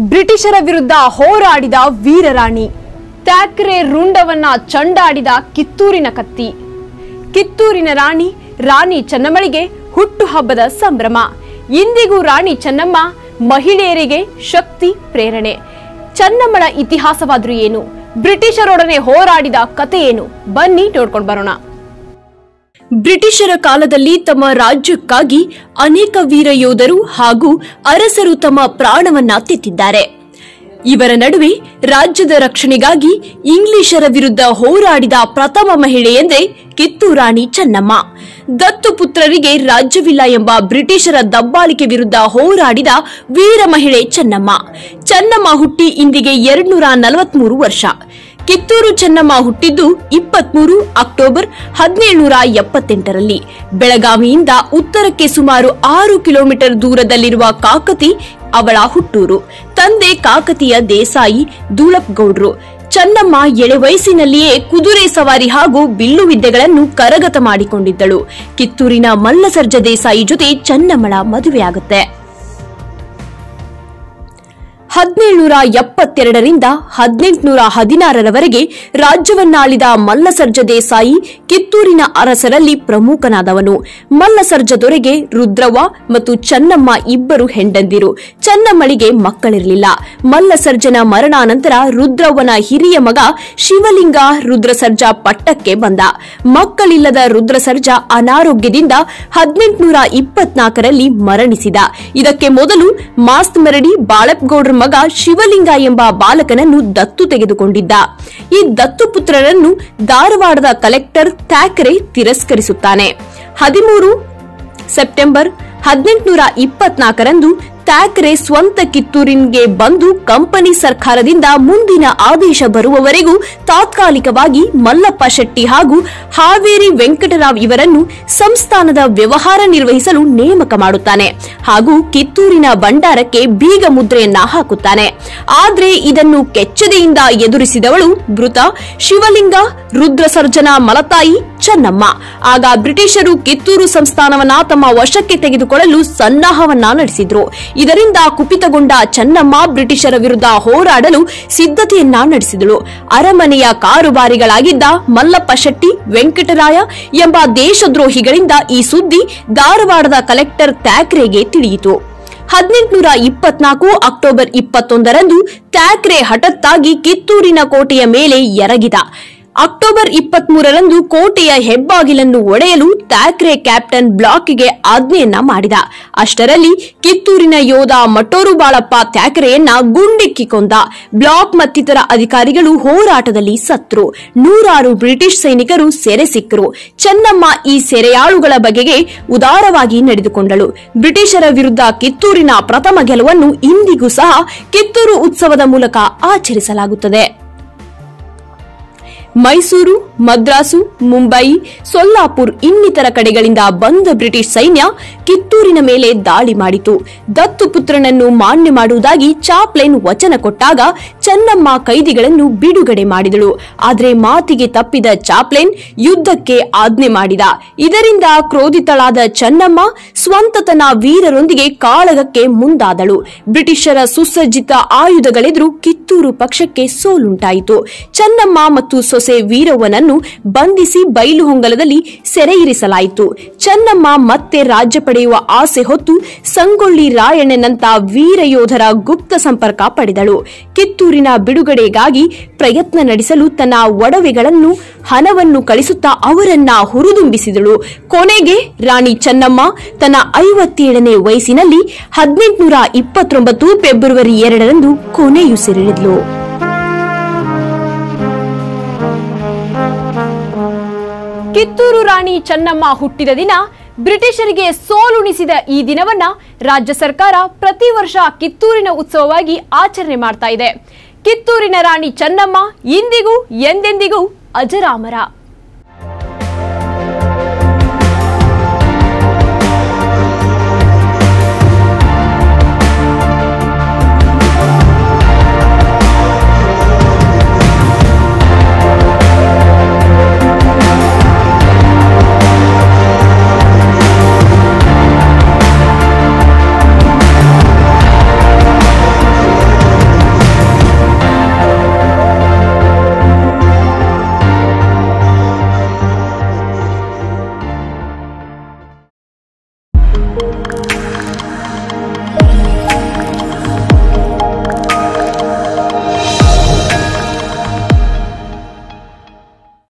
ಬ್ರಿಟಿಷರ ವಿರುದ್ಧ ಹೋರಾಡಿದ ವೀರರಾಣಿ ಥ್ಯಾಕ್ರೆ ರುಂಡವನ್ನ ಚಂಡಾಡಿದ ಕಿತ್ತೂರಿನ ಕತ್ತಿ ಕಿತ್ತೂರಿನ ರಾಣಿ ರಾಣಿ ಚೆನ್ನಮ್ಮಳಿಗೆ ಹುಟ್ಟುಹಬ್ಬದ ಸಂಭ್ರಮ ಇಂದಿಗೂ ರಾಣಿ ಚೆನ್ನಮ್ಮ ಮಹಿಳೆಯರಿಗೆ ಶಕ್ತಿ ಪ್ರೇರಣೆ ಚೆನ್ನಮ್ಮಳ ಇತಿಹಾಸವಾದ್ರೂ ಏನು ಬ್ರಿಟಿಷರೊಡನೆ ಹೋರಾಡಿದ ಕತೆ ಏನು ಬನ್ನಿ ನೋಡ್ಕೊಂಡು ಬರೋಣ ಬ್ರಿಟಿಷರ ಕಾಲದಲ್ಲಿ ತಮ್ಮ ರಾಜ್ಯಕ್ಕಾಗಿ ಅನೇಕ ವೀರ ಯೋಧರು ಹಾಗೂ ಅರಸರು ತಮ್ಮ ಪ್ರಾಣವನ್ನ ತೆತ್ತಿದ್ದಾರೆ ಇವರ ನಡುವೆ ರಾಜ್ಯದ ರಕ್ಷಣೆಗಾಗಿ ಇಂಗ್ಲಿಷರ ವಿರುದ್ಧ ಹೋರಾಡಿದ ಪ್ರಥಮ ಮಹಿಳೆ ಎಂದ್ರೆ ಕಿತ್ತೂರಾಣಿ ಚೆನ್ನಮ್ಮ ದತ್ತು ಪುತ್ರರಿಗೆ ರಾಜ್ಯವಿಲ್ಲ ಎಂಬ ಬ್ರಿಟಿಷರ ದಬ್ಬಾಳಿಕೆ ವಿರುದ್ಧ ಹೋರಾಡಿದ ವೀರ ಮಹಿಳೆ ಚೆನ್ನಮ್ಮ ಚೆನ್ನಮ್ಮ ಹುಟ್ಟಿ ಇಂದಿಗೆ ಎರಡ್ನೂರ ನಲವತ್ಮೂರು ವರ್ಷ ಕಿತ್ತೂರು ಚೆನ್ನಮ್ಮ ಹುಟ್ಟಿದ್ದು ಇಪ್ಪತ್ಮೂರು ಅಕ್ಟೋಬರ್ ಹದಿನೇಳುನೂರ ಎಪ್ಪತ್ತೆಂಟರಲ್ಲಿ ಬೆಳಗಾವಿಯಿಂದ ಉತ್ತರಕ್ಕೆ ಸುಮಾರು ಆರು ಕಿಲೋಮೀಟರ್ ದೂರದಲ್ಲಿರುವ ಕಾಕತಿ ಅವಳ ಹುಟ್ಟೂರು ತಂದೆ ಕಾಕತಿಯ ದೇಸಾಯಿ ದೂಳಪ್ ಗೌಡ್ರು ಚೆನ್ನಮ್ಮ ಎಳೆ ವಯಸ್ಸಿನಲ್ಲಿಯೇ ಕುದುರೆ ಸವಾರಿ ಹಾಗೂ ಬಿಲ್ಲು ವಿದ್ಯೆಗಳನ್ನು ಕರಗತ ಮಾಡಿಕೊಂಡಿದ್ದಳು ಕಿತ್ತೂರಿನ ಮಲ್ಲಸರ್ಜ ದೇಸಾಯಿ ಜೊತೆ ಚೆನ್ನಮ್ಮಳ ಮದುವೆಯಾಗುತ್ತೆ ಹದಿನೇಳುನೂರ ಎಪ್ಪತ್ತೆರಡರಿಂದ ಹದಿನೆಂಟುನೂರ ಹದಿನಾರರವರೆಗೆ ರಾಜ್ಯವನ್ನಾಳಿದ ಮಲ್ಲಸರ್ಜ ದೇಸಾಯಿ ಕಿತ್ತೂರಿನ ಅರಸರಲ್ಲಿ ಪ್ರಮುಖನಾದವನು ಮಲ್ಲಸರ್ಜ ದೊರೆಗೆ ರುದ್ರವ್ವ ಮತ್ತು ಚೆನ್ನಮ್ಮ ಇಬ್ಬರು ಹೆಂಡಂದಿರು ಚೆನ್ನಮ್ಮಳಿಗೆ ಮಕ್ಕಳಿರಲಿಲ್ಲ ಮಲ್ಲಸರ್ಜನ ಮರಣಾನಂತರ ರುದ್ರವ್ವನ ಹಿರಿಯ ಮಗ ಶಿವಲಿಂಗ ರುದ್ರಸರ್ಜ ಪಟ್ಟಕ್ಕೆ ಬಂದ ಮಕ್ಕಳಿಲ್ಲದ ರುದ್ರಸರ್ಜ ಅನಾರೋಗ್ಯದಿಂದ ಹದಿನೆಂಟುನೂರ ಇಪ್ಪತ್ನಾಲ್ಕರಲ್ಲಿ ಮರಣಿಸಿದ ಇದಕ್ಕೆ ಮೊದಲು ಮಾಸ್ತ್ ಮರಡಿ ಬಾಳಪ್ಗೌಡ್ರ ಮಗ ಶಿವಲಿಂಗ ಎಂಬ ಬಾಲಕನನ್ನು ದತ್ತು ತೆಗೆದುಕೊಂಡಿದ್ದ ಈ ದತ್ತು ಪುತ್ರರನ್ನು ಧಾರವಾಡದ ಕಲೆಕ್ಟರ್ ಥ್ಯಾಕ್ರೆ ತಿರಸ್ಕರಿಸುತ್ತಾನೆ ಹದಿಮೂರು ಸೆಪ್ಟೆಂಬರ್ ಹದಿನೆಂಟುನೂರ ಇಪ್ಪತ್ನಾಲ್ಕರಂದು ಥ್ಯಾಕ್ರೆ ಸ್ವಂತ ಕಿತ್ತೂರಿನ್ಗೆ ಬಂದು ಕಂಪನಿ ಸರ್ಕಾರದಿಂದ ಮುಂದಿನ ಆದೇಶ ಬರುವವರೆಗೂ ತಾತ್ಕಾಲಿಕವಾಗಿ ಮಲ್ಲಪ್ಪ ಶೆಟ್ಟಿ ಹಾಗೂ ಹಾವೇರಿ ವೆಂಕಟರಾವ್ ಇವರನ್ನು ಸಂಸ್ಥಾನದ ವ್ಯವಹಾರ ನಿರ್ವಹಿಸಲು ನೇಮಕ ಮಾಡುತ್ತಾನೆ ಹಾಗೂ ಕಿತ್ತೂರಿನ ಭಂಡಾರಕ್ಕೆ ಬೀಗ ಮುದ್ರೆಯನ್ನ ಹಾಕುತ್ತಾನೆ ಆದ್ರೆ ಇದನ್ನು ಕೆಚ್ಚದೆಯಿಂದ ಎದುರಿಸಿದವಳು ಮೃತ ಶಿವಲಿಂಗ ರುದ್ರಸರ್ಜನ ಮಲತಾಯಿ ಚೆನ್ನಮ್ಮ ಆಗ ಬ್ರಿಟಿಷರು ಕಿತ್ತೂರು ಸಂಸ್ಥಾನವನ್ನ ತಮ್ಮ ವಶಕ್ಕೆ ತೆಗೆದುಕೊಳ್ಳಲು ಸನ್ನಾಹವನ್ನ ನಡೆಸಿದ್ರು ಇದರಿಂದ ಕುಪಿತಗೊಂಡ ಚೆನ್ನಮ್ಮ ಬ್ರಿಟಿಷರ ವಿರುದ್ಧ ಹೋರಾಡಲು ಸಿದ್ಧತೆಯನ್ನ ನಡೆಸಿದಳು ಅರಮನೆಯ ಕಾರುಬಾರಿಗಳಾಗಿದ್ದ ಮಲ್ಲಪ್ಪ ಶೆಟ್ಟಿ ವೆಂಕಟರಾಯ ಎಂಬ ದೇಶದ್ರೋಹಿಗಳಿಂದ ಈ ಸುದ್ದಿ ಧಾರವಾಡದ ಕಲೆಕ್ಟರ್ ಥ್ಯಾಕ್ರೆಗೆ ತಿಳಿಯಿತು ಹದಿನೆಂಟುನೂರ ಇಪ್ಪತ್ನಾಲ್ಕು ಅಕ್ಟೋಬರ್ ಇಪ್ಪತ್ತೊಂದರಂದು ಥ್ಯಾಕ್ರೆ ಹಠತ್ತಾಗಿ ಕಿತ್ತೂರಿನ ಕೋಟೆಯ ಮೇಲೆ ಎರಗಿದ ಅಕ್ಟೋಬರ್ ಇಪ್ಪತ್ಮೂರರಂದು ಕೋಟೆಯ ಹೆಬ್ಬಾಗಿಲನ್ನು ಒಡೆಯಲು ಥ್ಯಾಕ್ರೆ ಕ್ಯಾಪ್ಟನ್ ಬ್ಲಾಕ್ಗೆ ಆಜ್ಞೆಯನ್ನ ಮಾಡಿದ ಅಷ್ಟರಲ್ಲಿ ಕಿತ್ತೂರಿನ ಯೋಧ ಮಟೋರು ಬಾಳಪ್ಪ ಥ್ಯಾಕ್ರೆಯನ್ನ ಗುಂಡಿಕ್ಕಿ ಕೊಂದ ಬ್ಲಾಕ್ ಮತ್ತಿತರ ಅಧಿಕಾರಿಗಳು ಹೋರಾಟದಲ್ಲಿ ಸತ್ರು ನೂರಾರು ಬ್ರಿಟಿಷ್ ಸೈನಿಕರು ಸೆರೆ ಸಿಕ್ಕರು ಚೆನ್ನಮ್ಮ ಈ ಸೆರೆಯಾಳುಗಳ ಬಗೆಗೆ ಉದಾರವಾಗಿ ನಡೆದುಕೊಂಡಳು ಬ್ರಿಟಿಷರ ವಿರುದ್ಧ ಕಿತ್ತೂರಿನ ಪ್ರಥಮ ಗೆಲುವನ್ನು ಇಂದಿಗೂ ಸಹ ಕಿತ್ತೂರು ಉತ್ಸವದ ಮೂಲಕ ಆಚರಿಸಲಾಗುತ್ತದೆ ಮೈಸೂರು ಮದ್ರಾಸು ಮುಂಬೈ ಸೊಲ್ಲಾಪುರ್ ಇನ್ನಿತರ ಕಡೆಗಳಿಂದ ಬಂದ ಬ್ರಿಟಿಷ್ ಸೈನ್ಯ ಕಿತ್ತೂರಿನ ಮೇಲೆ ದಾಳಿ ಮಾಡಿತು ದತ್ತು ಪುತ್ರನನ್ನು ಮಾನ್ಯ ಮಾಡುವುದಾಗಿ ಚಾಪ್ಲೇನ್ ವಚನ ಕೊಟ್ಟಾಗ ಚೆನ್ನಮ್ಮ ಕೈದಿಗಳನ್ನು ಬಿಡುಗಡೆ ಮಾಡಿದಳು ಆದರೆ ಮಾತಿಗೆ ತಪ್ಪಿದ ಚಾಪ್ಲೇನ್ ಯುದ್ಧಕ್ಕೆ ಆಜ್ಞೆ ಮಾಡಿದ ಇದರಿಂದ ಕ್ರೋಧಿತಳಾದ ಚೆನ್ನಮ್ಮ ಸ್ವಂತತನ ವೀರರೊಂದಿಗೆ ಕಾಳಗಕ್ಕೆ ಮುಂದಾದಳು ಬ್ರಿಟಿಷರ ಸುಸಜ್ಜಿತ ಆಯುಧಗಳೆದುರು ಕಿತ್ತೂರು ಪಕ್ಷಕ್ಕೆ ಸೋಲುಂಟಾಯಿತು ಚೆನ್ನಮ್ಮ ಮತ್ತು ಸೊಸೆ ವೀರವ್ವನನ್ನು ಬಂಧಿಸಿ ಬೈಲುಹೊಂಗಲದಲ್ಲಿ ಸೆರೆ ಇರಿಸಲಾಯಿತು ಚೆನ್ನಮ್ಮ ಮತ್ತೆ ರಾಜ್ಯ ಪಡೆಯುವ ಆಸೆ ಹೊತ್ತು ಸಂಗೊಳ್ಳಿ ರಾಯಣ್ಣನಂತ ವೀರ ಯೋಧರ ಗುಪ್ತ ಸಂಪರ್ಕ ಪಡೆದಳು ಕಿತ್ತೂರಿನ ಬಿಡುಗಡೆಗಾಗಿ ಪ್ರಯತ್ನ ನಡೆಸಲು ತನ್ನ ಒಡವೆಗಳನ್ನು ಹಣವನ್ನು ಕಳಿಸುತ್ತಾ ಅವರನ್ನ ಹುರಿದುಂಬಿಸಿದಳು ಕೊನೆಗೆ ರಾಣಿ ಚೆನ್ನಮ್ಮ ತನ್ನ ಐವತ್ತೇಳನೇ ವಯಸ್ಸಿನಲ್ಲಿ ಹದಿನೆಂಟುನೂರ ಇಪ್ಪತ್ತೊಂಬತ್ತು ಫೆಬ್ರವರಿ ಎರಡರಂದು ಕೊನೆಯುಸಿರೆಳೆದಳು ಕಿತ್ತೂರು ರಾಣಿ ಚೆನ್ನಮ್ಮ ಹುಟ್ಟಿದ ದಿನ ಬ್ರಿಟಿಷರಿಗೆ ಸೋಲುಣಿಸಿದ ಈ ದಿನವನ್ನ ರಾಜ್ಯ ಸರ್ಕಾರ ಪ್ರತಿ ವರ್ಷ ಕಿತ್ತೂರಿನ ಉತ್ಸವವಾಗಿ ಆಚರಣೆ ಮಾಡ್ತಾ ಇದೆ ಕಿತ್ತೂರಿನ ರಾಣಿ ಚೆನ್ನಮ್ಮ ಇಂದಿಗೂ ಎಂದೆಂದಿಗೂ ಅಜರಾಮರ